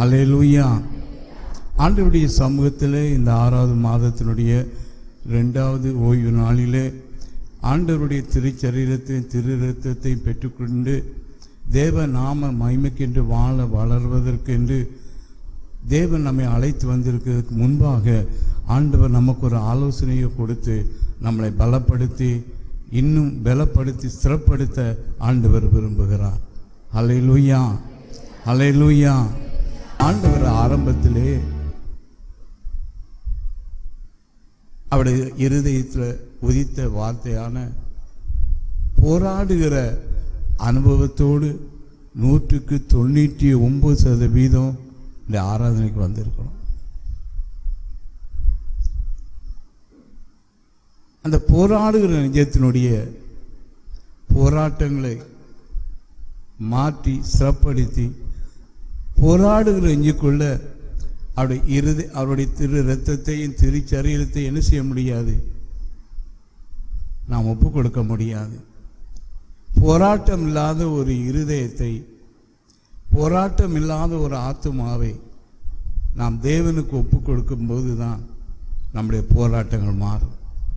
ஹalleluya ஆண்டவருடைய சமூகத்தில் இந்த ஆறாவது மாதத்தினுடைய ரெண்டாவது ஓய்வு நாளிலே ஆண்டவருடைய திருச்சரீரத்தையும் திரு ரத்தத்தையும் பெற்றுக்கொண்டு தேவ நாம மகிமைக்கென்று வாழ வளர்வதற்கென்று தேவன் நம்மை அழைத்து வந்திருக்கிறதுக்கு முன்பாக ஆண்டவர் நமக்கு ஒரு ஆலோசனையை கொடுத்து நம்மளை பலப்படுத்தி இன்னும் பலப்படுத்தி ஸ்திரப்படுத்த ஆண்டவர் விரும்புகிறார் ஹalleluya ஹalleluya ஆண்டவர் ஆரம்பத்திலே அவருடைய இருதயத்தில் உதித்த வார்த்தையான போராடுகிற அனுபவத்தோடு நூற்றுக்கு தொண்ணூற்றி ஒன்பது சதவீதம் இந்த ஆராதனைக்கு வந்திருக்கிறோம் அந்த போராடுகிற நிஜத்தினுடைய போராட்டங்களை மாற்றி சிறப்படுத்தி போராடுகிற நெஞ்சுக்குள்ள அவருடைய இருதை அவருடைய திரு ரத்தத்தையும் திரு சரீரத்தையும் என்ன செய்ய முடியாது நாம் ஒப்பு கொடுக்க முடியாது போராட்டம் இல்லாத ஒரு இருதயத்தை போராட்டம் இல்லாத ஒரு ஆத்துமாவை நாம் தேவனுக்கு ஒப்பு கொடுக்கும்போது தான் நம்முடைய போராட்டங்கள் மாறும்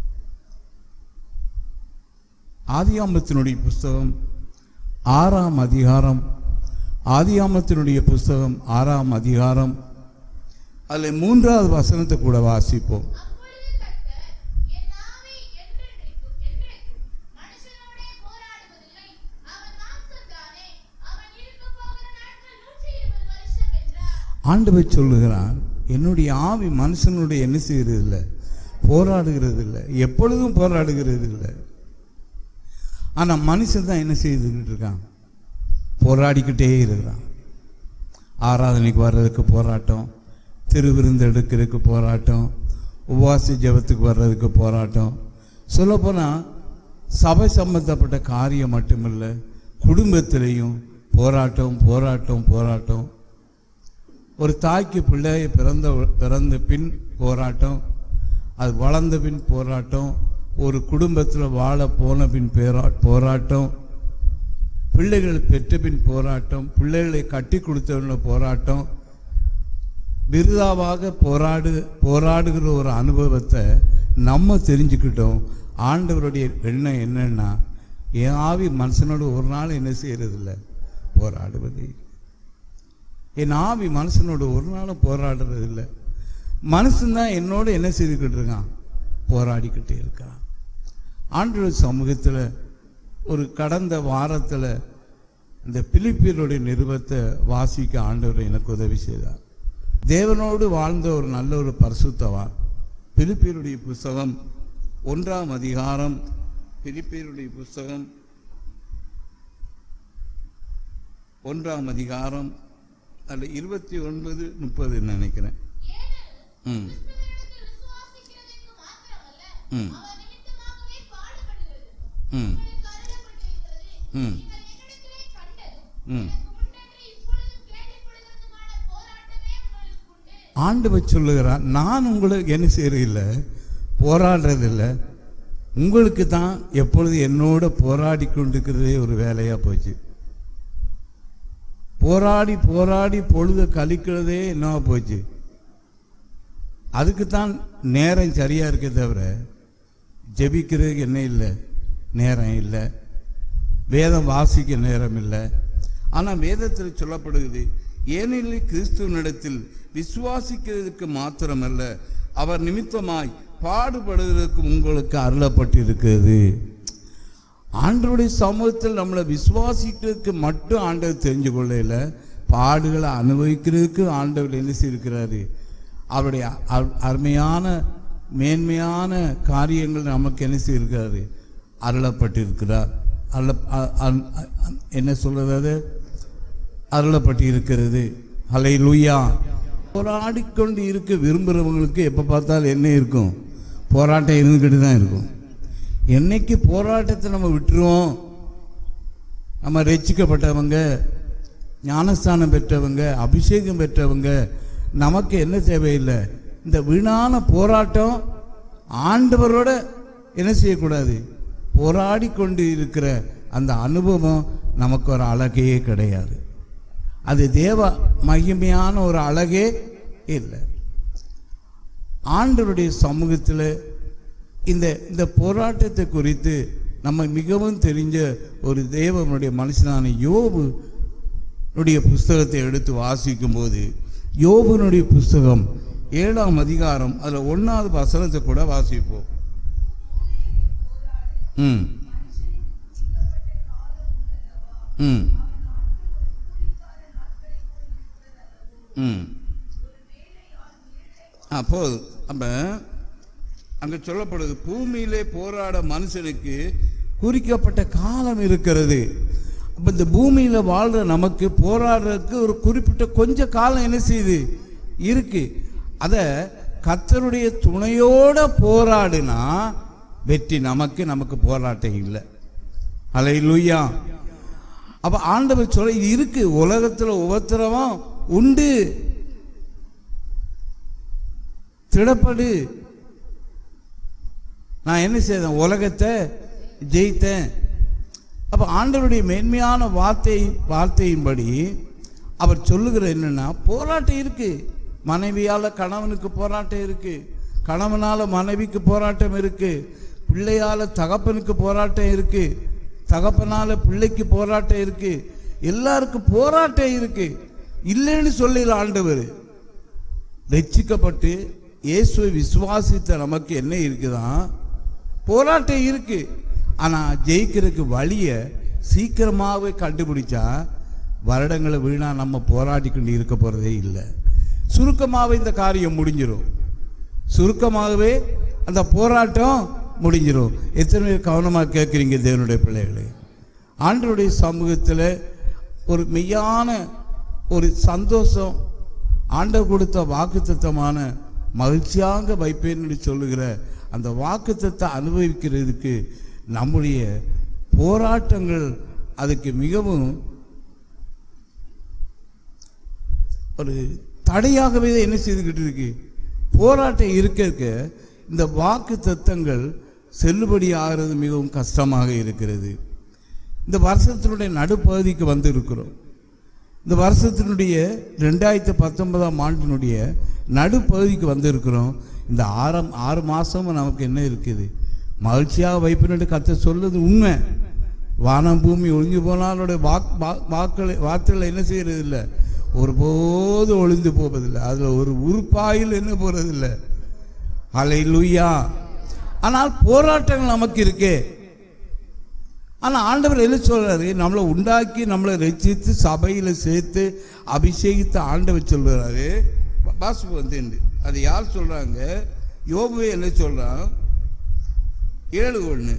ஆதியாமத்தினுடைய புஸ்தகம் ஆறாம் அதிகாரம் ஆதியாமத்தினுடைய புஸ்தகம் ஆறாம் அதிகாரம் அதில் மூன்றாவது வசனத்தை கூட வாசிப்போம் அப்பொழுது கர்த்தர், என் ஆவி என்றென்றைக்கும் என்றைக்கும் மனுஷனோடே போராடுவதில்லை. அவன் மாம்சம்தானே. அவன் இருக்கப்போகிற நாட்கள் 120 வருஷம் என்றார். ஆண்டவர் சொல்லுகிறான் என்னுடைய ஆவி மனுஷனுடைய என்ன செய்கிறது இல்லை போராடுகிறது இல்லை எப்பொழுதும் போராடுகிறது இல்லை ஆனால் மனுஷன் தான் என்ன செய்துக்கிட்டு இருக்கான் போராடிக்கிட்டே இருக்கிறான் ஆராதனைக்கு வர்றதுக்கு போராட்டம் திருவிருந்து எடுக்கிறதுக்கு போராட்டம் உபவாச ஜெபத்துக்கு வர்றதுக்கு போராட்டம் சொல்லப்போனால் சபை சம்பந்தப்பட்ட காரியம் மட்டுமில்லை குடும்பத்திலையும் போராட்டம் போராட்டம் போராட்டம் ஒரு தாய்க்கு பிள்ளை பிறந்த பிறந்த பின் போராட்டம் அது வளர்ந்த பின் போராட்டம் ஒரு குடும்பத்தில் வாழ போன பின் பேரா போராட்டம் பிள்ளைகள் பெற்ற பின் போராட்டம் பிள்ளைகளை கட்டி கொடுத்தவன போராட்டம் விருதாவாக போராடு போராடுகிற ஒரு அனுபவத்தை நம்ம தெரிஞ்சுக்கிட்டோம் ஆண்டவருடைய எண்ணம் என்னன்னா என் ஆவி மனுஷனோட ஒரு நாள் என்ன செய்யறதில்ல போராடுவது இல்லை. என் ஆவி மனுஷனோட ஒரு நாளும் போராடுறது இல்லை மனுஷன்தான் என்னோட என்ன செய்துக்கிட்டு இருக்கான் போராடிக்கிட்டே இருக்கான் ஆண்டவர் சமூகத்தில் ஒரு கடந்த வாரத்தில் இந்த பிலிப்பியருடைய நிருபத்தை வாசிக்க ஆண்டவர் எனக்கு உதவி செய்தார் தேவனோடு வாழ்ந்த ஒரு நல்ல ஒரு பரிசுத்தவான் பிலிப்பியருடைய புஸ்தகம் ஒன்றாம் அதிகாரம் பிலிப்பியருடைய புஸ்தகம் ஒன்றாம் அதிகாரம் அதில் இருபத்தி ஒன்பது முப்பது நினைக்கிறேன் ம் கிறிஸ்துவினிடத்தில் விசுவாசிக்கிறதற்கு மாத்திரமல்ல, ம் அவர் நிமித்தமாகவே பாடுபடுகிறது. ம் உங்களுக்கு அருளப்பட்டிருக்கிறது. ம் நீங்கள் என்னிடத்திலே கண்டதும், ம் எனக்கு முன்னன்றி இப்பொழுதும் கேள்விப்படுகிறதுமான போராட்டமே உங்களுக்கு உண்டு. ஆண்டவர் சொல்லுகிறார் நான் உங்களுக்கு என்ன செய்யறதில்லை போராடுறதில்லை உங்களுக்கு தான் எப்பொழுது என்னோட போராடி கொண்டிருக்கிறதே ஒரு வேலையாக போச்சு போராடி போராடி பொழுத கழிக்கிறதே என்னவா போச்சு அதுக்கு தான் நேரம் சரியாக இருக்கே தவிர ஜெபிக்கிறதுக்கு என்ன இல்லை நேரம் இல்லை வேதம் வாசிக்க நேரம் இல்லை ஆனால் வேதத்தில் சொல்லப்படுகிறது ஏனெனில் கிறிஸ்துவனிடத்தில் விசுவாசிக்கிறதுக்கு மாத்திரமல்ல அவர் நிமித்தமாய் பாடுபடுவதற்கு உங்களுக்கு அருளப்பட்டிருக்கிறது ஆண்டவருடைய சமூகத்தில் நம்மளை விசுவாசிக்கிறதுக்கு மட்டும் ஆண்டவர் தெரிஞ்சு கொள்ளையில் பாடுகளை அனுபவிக்கிறதுக்கு ஆண்டவர் என்ன செய்திருக்கிறாரு அவருடைய அ- அருமையான மேன்மையான காரியங்கள் நமக்கு என்ன செய்திருக்கிறாரு அருளப்பட்டிருக்கிறார் அருள அ- அ- அ- என்ன சொல்றது அது அருளப்பட்டு இருக்கிறது ஹலை லூயா போராடிக்கொண்டு இருக்க விரும்புகிறவங்களுக்கு எப்போ பார்த்தாலும் என்ன இருக்கும் போராட்டம் இருந்துக்கிட்டு தான் இருக்கும் என்னைக்கு போராட்டத்தை நம்ம விட்டுருவோம் நம்ம ரட்சிக்கப்பட்டவங்க ஞானஸ்தானம் பெற்றவங்க அபிஷேகம் பெற்றவங்க நமக்கு என்ன தேவையில்லை இந்த வீணான போராட்டம் ஆண்டவரோட என்ன செய்யக்கூடாது போராடி கொண்டு இருக்கிற அந்த அனுபவம் நமக்கு ஒரு அழகையே கிடையாது அது தேவ மகிமையான ஒரு அழகே இல்லை ஆண்டவருடைய சமூகத்தில் இந்த இந்த போராட்டத்தை குறித்து நம்ம மிகவும் தெரிஞ்ச ஒரு தேவனுடைய மனுஷனான யோபு னுடைய புஸ்தகத்தை எடுத்து வாசிக்கும்போது யோபுனுடைய புஸ்தகம் ஏழாம் அதிகாரம் அதில் ஒன்றாவது வசனத்தை கூட வாசிப்போம் ம் ம் ம் ஆ போதும் அப்போ அங்கே சொல்லப்படுது பூமியிலே போராட மனுஷனுக்கு குறிக்கப்பட்ட காலம் இருக்கிறது அப்போ இந்த பூமியில் வாழ்கிற நமக்கு போராடுறதுக்கு ஒரு குறிப்பிட்ட கொஞ்ச காலம் என்ன செய்யுது இருக்கு அதை கத்தருடைய துணையோட போராடினா வெற்றி நமக்கு நமக்கு போராட்டம் இல்லை அலை லூயா அப்ப ஆண்டவர் சொல்ல இது இருக்கு உலகத்துல உபத்திரவம் உண்டு திடப்படு நான் என்ன செய்தேன் உலகத்தை ஜெயித்தேன் அப்ப ஆண்டவருடைய மேன்மையான வார்த்தை வார்த்தையின்படி அவர் சொல்லுகிற என்னன்னா போராட்டம் இருக்கு மனைவியால கணவனுக்கு போராட்டம் இருக்கு கணவனால மனைவிக்கு போராட்டம் இருக்கு பிள்ளையால தகப்பனுக்கு போராட்டம் இருக்கு தகப்பனால பிள்ளைக்கு போராட்டம் இருக்கு எல்லாருக்கும் போராட்டம் இருக்கு இல்லைன்னு சொல்லல ஆண்டவர் ரட்சிக்கப்பட்டு இயேசுவை விசுவாசித்த நமக்கு என்ன இருக்குதான் போராட்டம் இருக்கு ஆனா ஜெயிக்கிறதுக்கு வழியை சீக்கிரமாகவே கண்டுபிடிச்சா வருடங்களை வீணா நம்ம போராடி கொண்டு இருக்க போறதே இல்லை சுருக்கமாகவே இந்த காரியம் முடிஞ்சிடும் சுருக்கமாகவே அந்த போராட்டம் முடிஞ்சிடும் எத்தனை பேர் கவனமாக கேட்குறீங்க தேவனுடைய பிள்ளைகளே ஆண்டவருடைய சமூகத்தில் ஒரு மெய்யான ஒரு சந்தோஷம் ஆண்டவர் கொடுத்த வாக்குத்தத்தமான மகிழ்ச்சியாக வைப்பேன்னு சொல்லுகிற அந்த வாக்குத்தத்தை அனுபவிக்கிறதுக்கு நம்முடைய போராட்டங்கள் அதுக்கு மிகவும் ஒரு தடையாகவே என்ன செய்துக்கிட்டு இருக்கு போராட்டம் இருக்க இருக்க இந்த வாக்கு தத்தங்கள் செல்லுபடி ஆகிறது மிகவும் கஷ்டமாக இருக்கிறது இந்த வருஷத்தினுடைய நடுப்பகுதிக்கு வந்து இருக்கிறோம் இந்த வருஷத்தினுடைய ரெண்டாயிரத்தி பத்தொன்பதாம் ஆண்டினுடைய நடுப்பகுதிக்கு வந்து இருக்கிறோம் இந்த ஆறாம் ஆறு மாதமும் நமக்கு என்ன இருக்குது மகிழ்ச்சியாக வைப்பினு கத்த சொல்லுது உண்மை வானம் பூமி ஒழிஞ்சு போனாலோட வாக் வா- வாக்களை வார்த்தைகள் என்ன செய்யறது இல்லை ஒருபோது ஒளிந்து போவதில்லை அதில் ஒரு உறுப்பாயில் என்ன போறதில்லை அலை லூயா ஆனால் போராட்டங்கள் நமக்கு இருக்கே ஆனால் ஆண்டவர் என்ன சொல்றாரு நம்மளை உண்டாக்கி நம்மளை ரசித்து சபையில் சேர்த்து அபிஷேகித்து ஆண்டவர் சொல்றாரு வாசுப்பு வந்து அது யார் சொல்றாங்க யோபுவே என்ன சொல்றான் ஏழு ஒன்று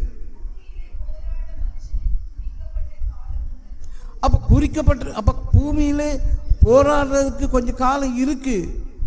அப்ப குறிக்கப்பட்ட அப்ப பூமியிலே போராடுறதுக்கு கொஞ்சம் காலம் இருக்கு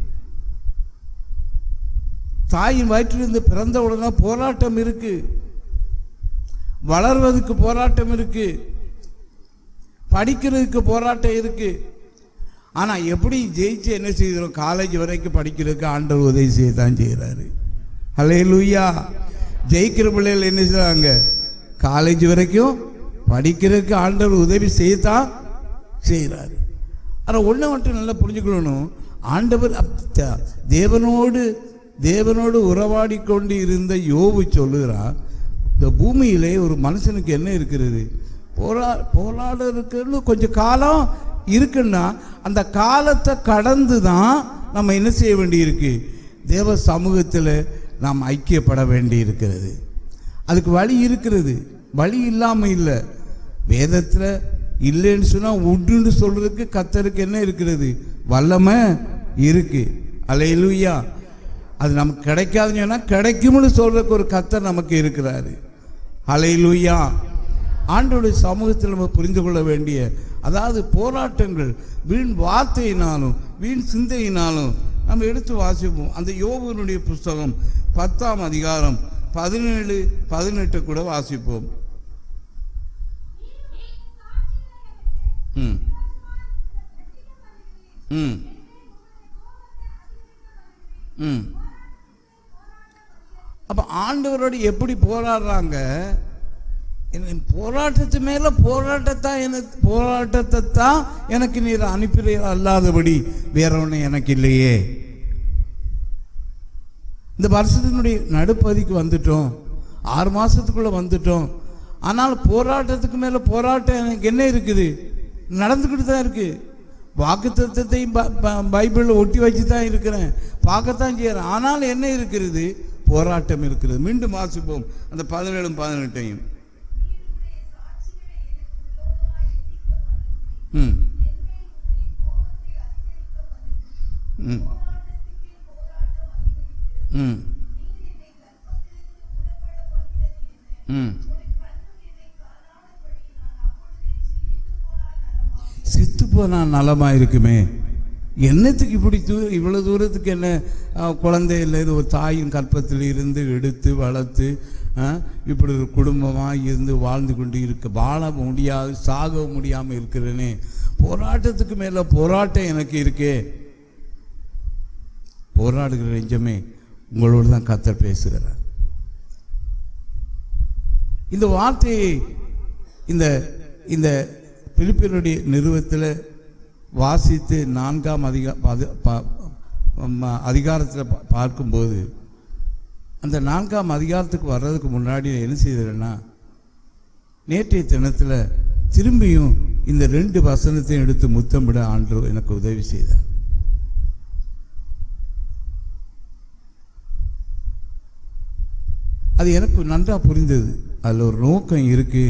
தாயின் வயிற்றிலிருந்து பிறந்த உடனே போராட்டம் இருக்கு வளர்வதற்கு போராட்டம் இருக்கு படிக்கிறதுக்கு போராட்டம் இருக்கு ஆனா எப்படி ஜெயிச்சு என்ன செய்கிறோம் காலேஜ் வரைக்கும் படிக்கிறதுக்கு ஆண்டவர் உதவி செய்ய தான் செய்கிறாரு ஹலே லூயா ஜெயிக்கிற பிள்ளைகள் என்ன செய்றாங்க காலேஜ் வரைக்கும் படிக்கிறதுக்கு ஆண்டவர் உதவி செய்யத்தான் செய்கிறாரு ஆனால் ஒன்றை மட்டும் நல்லா புரிஞ்சுக்கணும் ஆண்டவர் அப்- த- தேவனோடு தேவனோடு உறவாடி கொண்டு இருந்த யோபு சொல்லுகிறான் இந்த பூமியிலே ஒரு மனுஷனுக்கு என்ன இருக்கிறது போரா போராடுறதுக்குன்னு கொஞ்சம் காலம் இருக்குன்னா அந்த காலத்தை கடந்து தான் நம்ம என்ன செய்ய வேண்டியிருக்கு தேவ சமூகத்தில் நாம் ஐக்கியப்பட வேண்டி இருக்கிறது அதுக்கு வழி இருக்கிறது வழி இல்லாமல் இல்லை வேதத்தில் இல்லைன்னு சொன்னால் உண்டுன்னு சொல்றதுக்கு கத்தருக்கு என்ன இருக்கிறது வல்லமை இருக்கு அலையிலுயா அது நமக்கு கிடைக்காதுன்னு சொன்னால் கிடைக்கும்னு சொல்றதுக்கு ஒரு கத்தர் நமக்கு இருக்கிறாரு அலையிலுயா ஆண்டோடைய சமூகத்தில் நம்ம புரிந்து கொள்ள வேண்டிய அதாவது போராட்டங்கள் வீண் வார்த்தையினாலும் வீண் சிந்தையினாலும் நம்ம எடுத்து வாசிப்போம் அந்த யோபுனுடைய புஸ்தகம் பத்தாம் அதிகாரம் பதினேழு பதினெட்டு கூட வாசிப்போம் ம் ம் ம் அப்போ ஆண்டவரோடு எப்படி போராடுறாங்க என் போராட்டத்து மேல போராட்டத்தான் எனக்கு போராட்டத்தை தான் எனக்கு நீர் அனுப்பிறீர் அல்லாதபடி வேற ஒன்று எனக்கு இல்லையே இந்த வருஷத்தினுடைய நடுப்பதிக்கு வந்துட்டோம் ஆறு மாசத்துக்குள்ள வந்துட்டோம் ஆனால் போராட்டத்துக்கு மேல போராட்டம் எனக்கு என்ன இருக்குது நடந்துக்கிட்டு தான் இருக்கு வாக்கு தத்துவத்தையும் பைபிளில் ஒட்டி வச்சு தான் இருக்கிறேன் பார்க்கத்தான் செய்யறேன் ஆனால் என்ன இருக்கிறது போராட்டம் இருக்கிறது மீண்டும் வாசிப்போம் அந்த பதினேழும் பதினெட்டையும் ம் ம் ம் ம் செத்து போனா நலமா இருக்குமே என்னத்துக்கு இப்படி தூ இவ்வளோ தூரத்துக்கு என்ன அஹ், குழந்தை இல்லை இது ஒரு தாயின் கற்பத்தில் இருந்து எடுத்து வளர்த்து அஹ், இப்படி ஒரு குடும்பமாக இருந்து வாழ்ந்து கொண்டு இருக்க வாழ முடியாது சாக முடியாமல் இருக்கிறேனே போராட்டத்துக்கு மேலே போராட்டம் எனக்கு இருக்கே போராடுகிற நெஞ்சமே உங்களோடு தான் கத்தர் பேசுகிறார் இந்த வார்த்தையை இந்த இந்த பிலிப்பியருடைய நிறுவத்தில் வாசித்து நான்காம் அதிகா பத- ப- ம- அதிகாரத்தில் பா- பார்க்கும்போது அந்த நான்காம் அதிகாரத்துக்கு வர்றதுக்கு முன்னாடி நான் என்ன செய்தேன்னா நேற்றைய தினத்தில் திரும்பியும் இந்த ரெண்டு வசனத்தையும் எடுத்து முத்தமிட ஆண்டு எனக்கு உதவி செய்தார் அது எனக்கு நன்றா புரிந்தது அதில் ஒரு நோக்கம் இருக்கு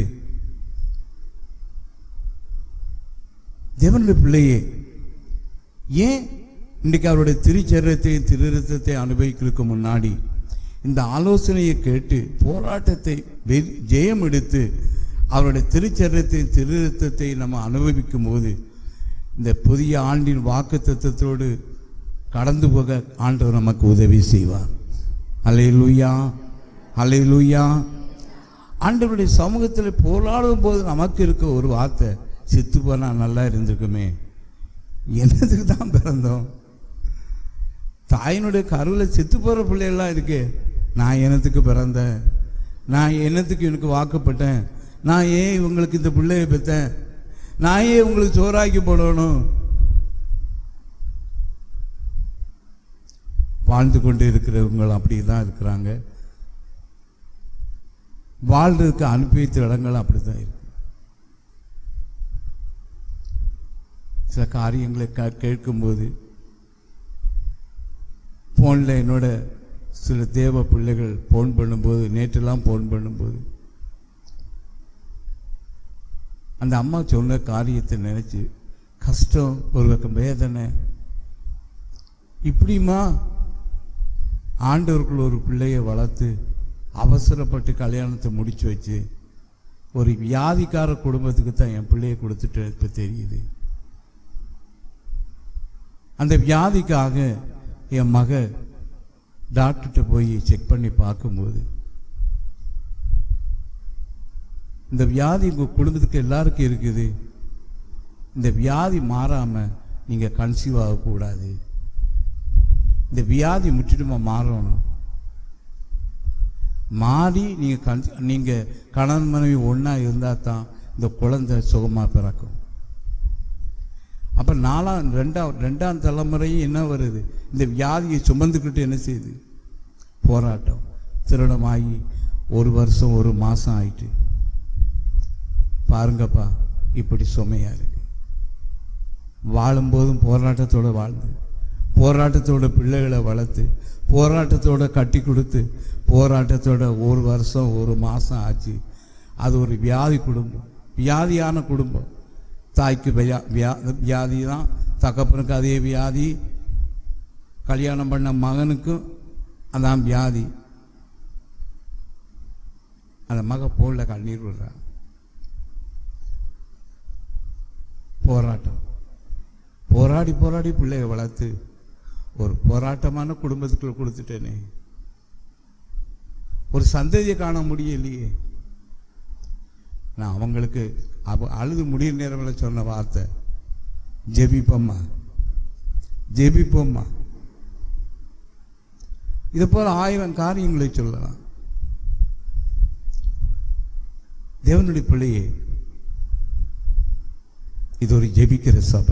தேவனுடைய பிள்ளையே ஏன் இன்னைக்கு அவருடைய திருச்சரத்தையும் திருரத்தத்தை அனுபவிக்கிறதுக்கு முன்னாடி இந்த ஆலோசனையை கேட்டு போராட்டத்தை வெ- ஜெயம் எடுத்து அவருடைய திருச்சரத்தையும் திருரத்தத்தை நம்ம அனுபவிக்கும் போது இந்த புதிய ஆண்டின் வாக்கு தத்துவத்தோடு கடந்து போக ஆண்டவர் நமக்கு உதவி செய்வார் அலையிலுயா அலையிலுயா ஆண்டவருடைய சமூகத்தில் போராடும் போது நமக்கு இருக்க ஒரு வார்த்தை செத்து போனா நல்லா இருந்திருக்குமே என்னதுக்கு தான் பிறந்தோம் தாயினுடைய கருவில் செத்து போகிற பிள்ளைகள்லாம் இருக்கு நான் என்னத்துக்கு பிறந்தேன் நான் என்னத்துக்கு எனக்கு வாக்கப்பட்டேன் நான் ஏன் இவங்களுக்கு இந்த பிள்ளையை பெற்றேன் நான் ஏன் உங்களுக்கு சோறாக்கி போடணும் வாழ்ந்து கொண்டு இருக்கிறவங்க அப்படி தான் இருக்கிறாங்க வாழ்றதுக்கு அனுப்பி வைத்த இடங்கள் அப்படி தான் இருக்கு சில காரியங்களை க- கேட்கும்போது ஃபோனில் என்னோட சில தேவ பிள்ளைகள் ஃபோன் பண்ணும்போது நேற்றெல்லாம் ஃபோன் பண்ணும்போது அந்த அம்மா சொன்ன காரியத்தை நினைச்சு கஷ்டம் ஒரு பக்கம் வேதனை இப்படிமா ஆண்டவருக்குள்ள ஒரு பிள்ளையை வளர்த்து அவசரப்பட்டு கல்யாணத்தை முடிச்சு வச்சு ஒரு வியாதிக்கார குடும்பத்துக்கு தான் என் பிள்ளையை கொடுத்துட்டு இப்போ தெரியுது அந்த வியாதிக்காக என் மக டாக்டர்கிட்ட போய் செக் பண்ணி பார்க்கும்போது இந்த வியாதி உங்கள் குடும்பத்துக்கு எல்லாருக்கும் இருக்குது இந்த வியாதி மாறாம நீங்க கன்சீவ் ஆகக்கூடாது இந்த வியாதி முற்றிலுமா மாறணும் மாறி நீங்க கன் நீங்க கணவன் மனைவி ஒண்ணா இருந்தா தான் இந்த குழந்தை சுகமா பிறக்கும் அப்ப நாலாம் ரெண்டாம் ரெண்டாம் தலைமுறையும் என்ன வருது இந்த வியாதியை சுமந்துக்கிட்டு என்ன செய்யுது போராட்டம் திருடமாகி ஒரு வருஷம் ஒரு மாசம் ஆயிட்டு பாருங்கப்பா இப்படி சுமையா இருக்கு வாழும்போதும் போராட்டத்தோட வாழ்ந்து போராட்டத்தோட பிள்ளைகளை வளர்த்து போராட்டத்தோட கட்டி கொடுத்து போராட்டத்தோட ஒரு வருஷம் ஒரு மாதம் ஆச்சு அது ஒரு வியாதி குடும்பம் வியாதியான குடும்பம் தாய்க்கு வியா வியா வியாதி தான் தகப்பனுக்கு அதே வியாதி கல்யாணம் பண்ண மகனுக்கும் அதான் வியாதி அந்த மக போல கண்ணீர் விடுறான் போராட்டம் போராடி போராடி பிள்ளைய வளர்த்து ஒரு போராட்டமான குடும்பத்துக்குள்ள கொடுத்துட்டேனே ஒரு சந்ததியை காண முடியலையே நான் அவங்களுக்கு அவ அழுது முடிய நேரத்தில் சொன்ன வார்த்தை ஜெபிப்பம்மா ஜெபிப்போம்மா இது போல ஆயிரம் காரியங்களை சொல்லலாம் தேவனுடைய பிள்ளையே இது ஒரு ஜெபிக்கிற சபை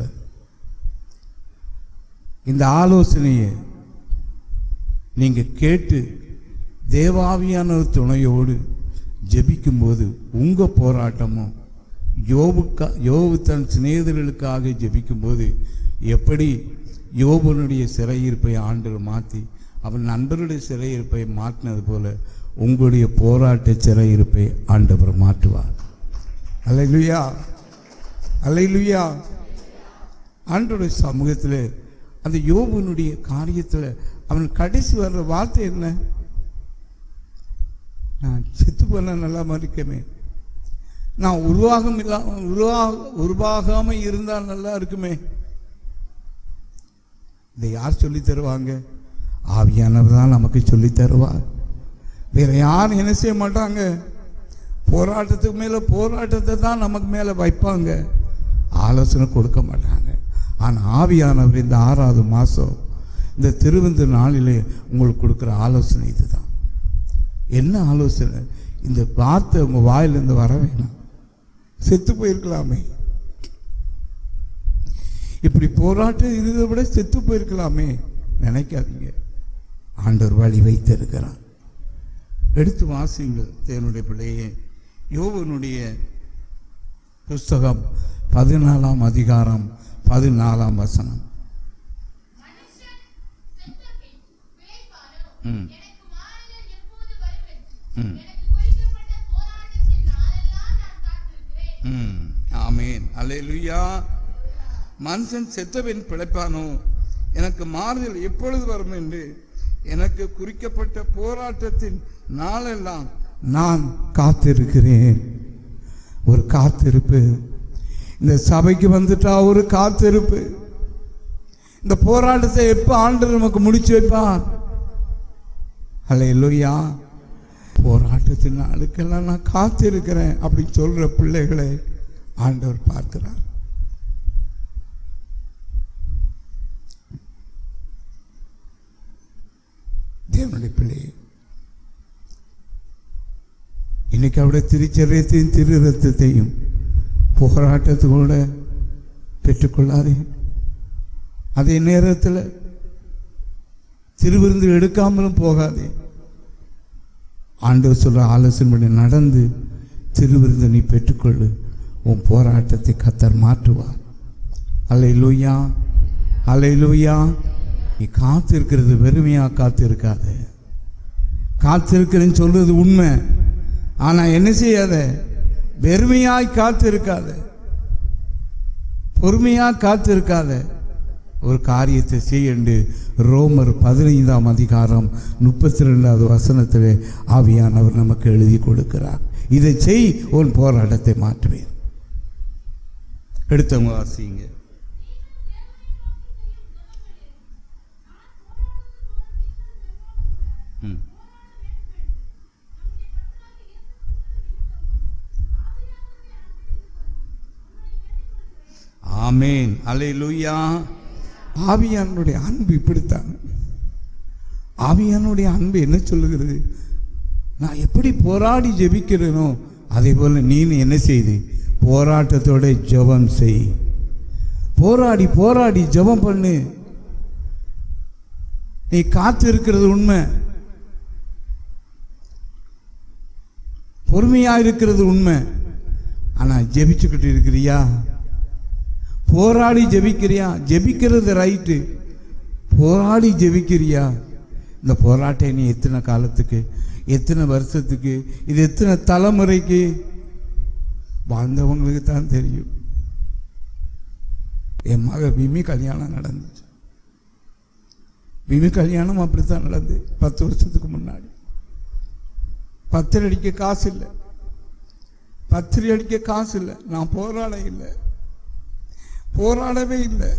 இந்த ஆலோசனையை நீங்க கேட்டு தேவாவியான துணையோடு ஜெபிக்கும்போது உங்க போராட்டமும் யோபுக்கா யோபு தன் சிநேகிதர்களுக்காக ஜெபிக்கும்போது எப்படி யோபனுடைய சிறையிருப்பை ஆண்டவர் மாற்றி அவன் நண்பருடைய சிறையிருப்பை மாற்றினது போல உங்களுடைய போராட்ட சிறையிருப்பை ஆண்டவர் மாற்றுவார் அல்லேலூயா அல்லேலூயா ஆண்டவருடைய சமூகத்தில் அந்த யோபுனுடைய காரியத்தில் அவன் கடைசி வர்ற வார்த்தை என்ன நான் செத்து போன நல்லா இருக்கமே நான் உருவாகம் இல்லாம உருவாக உருவாகாம இருந்தால் நல்லா இருக்குமே இதை யார் சொல்லி தருவாங்க ஆவியானவர் தான் நமக்கு சொல்லி தருவார் வேற யாரும் என்ன செய்ய மாட்டாங்க போராட்டத்துக்கு மேல போராட்டத்தை தான் நமக்கு மேல வைப்பாங்க ஆலோசனை கொடுக்க மாட்டாங்க ஆனா ஆவியானவர் இந்த ஆறாவது மாசம் இந்த திருவிந்து நாளிலே உங்களுக்கு கொடுக்குற ஆலோசனை இதுதான் என்ன ஆலோசனை இந்த வார்த்தை உங்க வாயிலிருந்து வர வேணாம் செத்து போயிருக்கலாமே இப்படி போராட்டம் இருந்ததை விட செத்து போயிருக்கலாமே நினைக்காதீங்க ஆண்டவர் வழி வைத்திருக்கிறார் எடுத்து வாசிங்கள் தேவனுடைய பிள்ளையே யோவனுடைய புஸ்தகம் பதினாலாம் அதிகாரம் பதினாலாம் வசனம் மனுஷன் செத்த பின் பிழைப்பானோ? ம். எனக்கு மாறுதல் எப்போது வரும் என்று ம். எனக்கு குறிக்கப்பட்ட போராட்டத்தின் நாளெல்லாம் நான் காத்திருக்கிறேன் ம் ஆமேன் அல்லேலூயா மனுஷன் செத்தவன் பிழைப்பானோ எனக்கு மாறுதல் எப்பொழுது வரும் என்று எனக்கு குறிக்கப்பட்ட போராட்டத்தின் நாளெல்லாம் நான் காத்திருக்கிறேன் ஒரு காத்திருப்பு இந்த சபைக்கு வந்துட்டா ஒரு காத்திருப்பு இந்த போராட்டத்தை எப்ப ஆண்டு நமக்கு முடிச்சு வைப்பான் அல்லேலூயா போராட்டத்தின் நாளுக்கெல்லாம் நான் காத்திருக்கிறேன் அப்படி சொல்ற பிள்ளைகளை ஆண்டவர் பார்க்கிறார் தேவனுடைய பிள்ளை இன்னைக்கு அவருடைய திருச்சரியத்தையும் திரு ரத்தத்தையும் போராட்டத்தோட பெற்றுக்கொள்ளாதே அதே நேரத்தில் திருவிருந்து எடுக்காமலும் போகாதே ஆண்டவர் சொல்ற ஆலோசனைப்படி நடந்து திருவிருந்தை நீ பெற்றுக்கொள்ளு உன் போராட்டத்தை கத்தர் மாற்றுவார் அல்லை லூயா அல்லை லூயா நீ காத்திருக்கிறது வெறுமையா காத்திருக்காத காத்திருக்கிறேன்னு சொல்றது உண்மை ஆனா என்ன செய்யாத வெறுமையாய் காத்திருக்காத பொறுமையா காத்திருக்காத ஒரு காரியத்தை செய்யண்டு ரோமர் பதினைந்தாம் அதிகாரம் முப்பத்தி ரெண்டாவது வசனத்திலே ஆவியானவர் நமக்கு எழுதி கொடுக்கிறார் இதை செய் உன் போராட்டத்தை மாற்றுவேன் எடுத்தவங்க வாசிங்க ம். ஆமேன் அல்லேலூயா ஆவியானுடைய அன்பு இப்படித்தான் ஆவியானுடைய அன்பு என்ன சொல்லுகிறது நான் எப்படி போராடி ஜெபிக்கிறேனோ அதே போல நீனு என்ன செய்து போராட்டத்தோட ஜெபம் செய் போராடி போராடி ஜெபம் பண்ணு நீ காத்து இருக்கிறது உண்மை பொறுமையா இருக்கிறது உண்மை ஆனா ஜெபிச்சுக்கிட்டு இருக்கிறியா போராடி ஜெபிக்கிறியா ஜெபிக்கிறது ரைட்டு போராடி ஜெபிக்கிறியா இந்த போராட்டம் நீ எத்தனை காலத்துக்கு எத்தனை வருஷத்துக்கு இது எத்தனை தலைமுறைக்கு வாழ்ந்தவங்களுக்கு தான் தெரியும் என் மக விமி கல்யாணம் நடந்துச்சு விமி கல்யாணம் அப்படித்தான் நடந்து பத்து வருஷத்துக்கு முன்னாடி பத்திரை அடிக்க காசு இல்லை பத்திரை அடிக்க காசு இல்லை நான் போராட இல்லை போராடவே இல்லை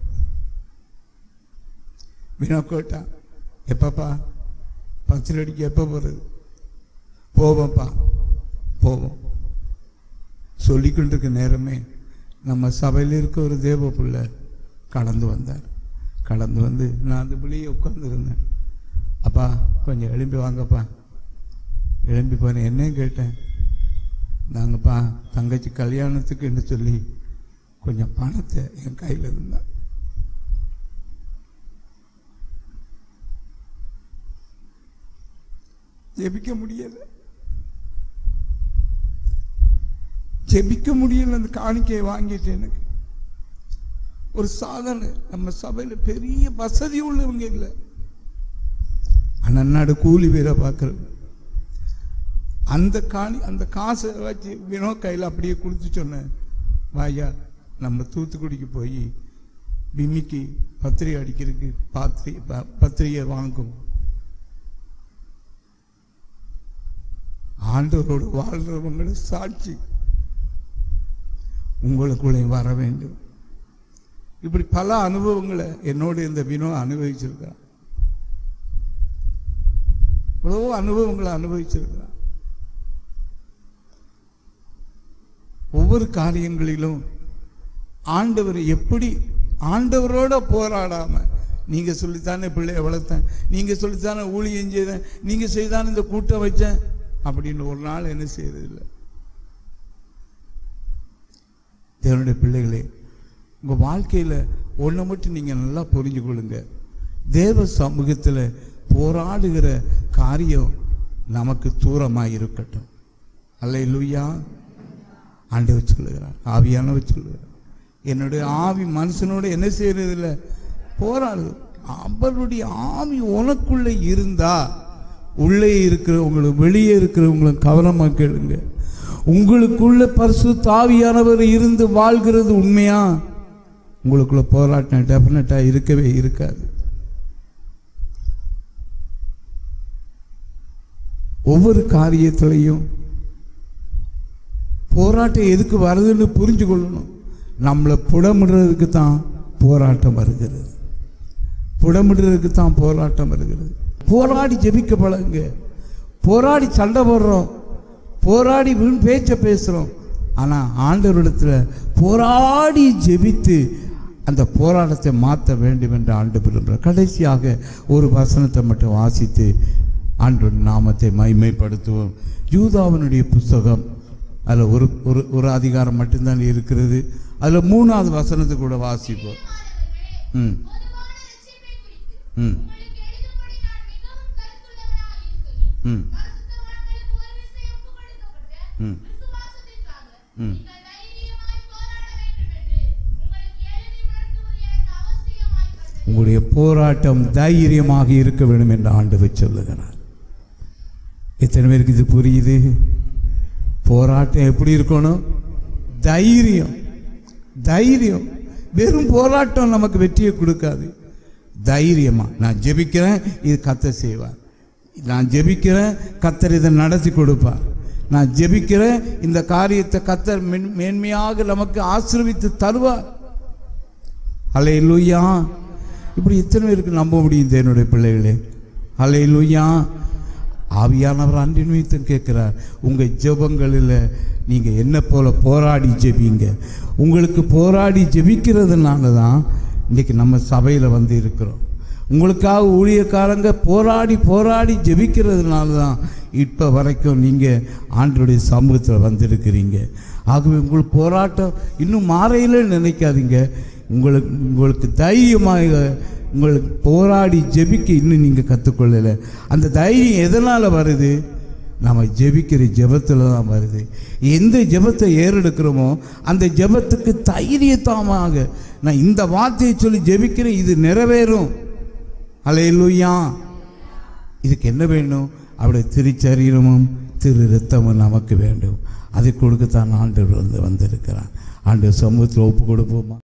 வினா கேட்டான் எப்பப்பா பத்திரை அடிக்க எப்போ போகிறது போவோம்ப்பா போவோம் சொல்லிக்கிட்டு இருக்க நேரமே நம்ம சபையில் இருக்க ஒரு தேவ பிள்ளை கடந்து வந்தார் கடந்து வந்து நான் அந்த பிள்ளையை உட்காந்துருந்தேன் அப்பா கொஞ்சம் எழும்பி வாங்கப்பா எழும்பி போனேன் என்ன கேட்டேன் நாங்கப்பா தங்கச்சி கல்யாணத்துக்குன்னு சொல்லி கொஞ்சம் பணத்தை என் கையில் இருந்தா ஜெபிக்க முடியல ஜெபிக்க முடியல அந்த காணிக்கையை வாங்கிட்டு எனக்கு ஒரு சாதனை நம்ம சபையில் பெரிய வசதி உள்ளவங்க இல்லை அண்ணாடு கூலி வேலை பார்க்குறது அந்த காணி அந்த காசை வச்சு வினோ கையில் அப்படியே கொடுத்து சொன்னேன் வாயா நம்ம தூத்துக்குடிக்கு போய் பிம்மிக்கு பத்திரிகை அடிக்கிறதுக்கு பாத்திரி ப- பத்திரிகை வாங்கும் ஆண்டவரோடு வாழ்றவங்கள சாட்சி உங்களுக்குள்ளே வர வேண்டும் இப்படி பல அனுபவங்களை என்னோடு இந்த வினோ அனுபவிச்சிருக்கிறான் எவ்வளவோ அனுபவங்களை அனுபவிச்சிருக்கிறான் ஒவ்வொரு காரியங்களிலும் ஆண்டவர் எப்படி ஆண்டவரோட போராடாம நீங்க சொல்லித்தானே பிள்ளைய வளர்த்தேன் நீங்க சொல்லித்தானே ஊழியம் செய்தேன் நீங்க செய்தானே இந்த கூட்டம் வச்சேன் அப்படின்னு ஒரு நாள் என்ன செய்யறதில்லை தேவனுடைய பிள்ளைகளே உங்க வாழ்க்கையில ஒண்ணை மட்டும் நீங்க நல்லா புரிஞ்சு கொள்ளுங்க தேவ சமூகத்துல போராடுகிற காரியம் நமக்கு தூரமாக இருக்கட்டும் அல்ல ஆண்டவர் சொல்லுகிறார் ஆவியானவர் சொல்லுகிறார் என்னுடைய ஆவி மனுஷனோட என்ன செய்யறதில்ல போராடுது அவருடைய ஆவி உனக்குள்ள இருந்தா உள்ளே இருக்கிறவங்களும் வெளியே இருக்கிறவங்களும் கவனமா கேளுங்க உங்களுக்குள்ள பரிசு தாவியானவர் இருந்து வாழ்கிறது உண்மையா உங்களுக்குள்ள போராட்டம் டெஃபினட்டா இருக்கவே இருக்காது ஒவ்வொரு காரியத்திலையும் போராட்டம் எதுக்கு வருதுன்னு புரிஞ்சு கொள்ளணும் நம்மளை புடமிடுறதுக்கு தான் போராட்டம் வருகிறது புடமிடுறதுக்கு தான் போராட்டம் வருகிறது போராடி ஜெபிக்க பழகுங்க போராடி சண்டை போடுறோம் போராடி வீண் பேச்சை பேசுகிறோம் ஆனால் ஆண்டவரிடத்தில் போராடி ஜெபித்து அந்த போராட்டத்தை மாற்ற வேண்டும் என்று ஆண்டு விரும்புகிறார் கடைசியாக ஒரு வசனத்தை மட்டும் வாசித்து ஆண்டோட நாமத்தை மைமைப்படுத்துவோம் யூதாவினுடைய புஸ்தகம் அதில் ஒரு ஒரு ஒரு அதிகாரம் மட்டும்தான் இருக்கிறது அதில் மூணாவது வசனத்தை கூட வாசிப்போம் ம் பொதுவான ரட்சிப்பை குறித்து ம் உங்களுக்கு எழுதும்படி நான் மிகவும் கருத்துள்ளவனாய் இருக்கிறேன். ம் பரிசுத்தவான்களுக்கு ஒரு விஷயம் கொடுக்கப்பட்ட ம் விசுவாசத்திற்காக ம். நீங்கள் தைரியமாய் போராட வேண்டும் என்று உங்களுக்கு எழுதி உணர்த்துவது எனக்கு அவசியமாய் கண்டது. உங்களுடைய போராட்டம் தைரியமாக இருக்க வேண்டும் என்று ஆண்டவர் சொல்லுகிறார் எத்தனை பேருக்கு இது புரியுது போராட்டம் எப்படி இருக்கணும் தைரியம் தைரியம் வெறும் போராட்டம் நமக்கு வெற்றியை கொடுக்காது தைரியமா நான் ஜெபிக்கிறேன் இது கத்த செய்வார் நான் ஜெபிக்கிறேன் கத்தர் இதை நடத்தி கொடுப்பார் நான் ஜெபிக்கிறேன் இந்த காரியத்தை கத்தர் மென் மேன்மையாக நமக்கு ஆசீர்வித்து தருவார் அலே லூயா இப்படி எத்தனை பேருக்கு நம்ப முடியும் தேவனுடைய பிள்ளைகளே அலே லூயா ஆவியானவர் அன்றின் நிமித்தம் கேட்கிறார் உங்கள் ஜெபங்களில் நீங்கள் என்ன போல போராடி ஜெபிங்க உங்களுக்கு போராடி ஜெபிக்கிறதுனால தான் இன்றைக்கி நம்ம சபையில் வந்து இருக்கிறோம் உங்களுக்காக ஊழியக்காரங்க போராடி போராடி ஜெபிக்கிறதுனால தான் இப்போ வரைக்கும் நீங்கள் ஆண்டருடைய சமூகத்தில் வந்திருக்கிறீங்க ஆகவே உங்களுக்கு போராட்டம் இன்னும் மாறையில நினைக்காதீங்க உங்களுக்கு உங்களுக்கு தைரியமாக உங்களுக்கு போராடி ஜெபிக்க இன்னும் நீங்கள் கற்றுக்கொள்ளலை அந்த தைரியம் எதனால் வருது நம்ம ஜெபிக்கிற ஜெபத்தில் தான் வருது எந்த ஜெபத்தை ஏறெடுக்கிறோமோ அந்த ஜெபத்துக்கு தைரியத்தமாக நான் இந்த வார்த்தையை சொல்லி ஜெபிக்கிறேன் இது நிறைவேறும் அலையலுயா இதுக்கு என்ன வேணும் அவருடைய திருச்சரீரமும் திரு ரத்தமும் நமக்கு வேண்டும் அதை கொடுக்கத்தான் ஆண்டவர் வந்து வந்திருக்கிறான் ஆண்டு சமூகத்தில் ஒப்பு கொடுப்போமா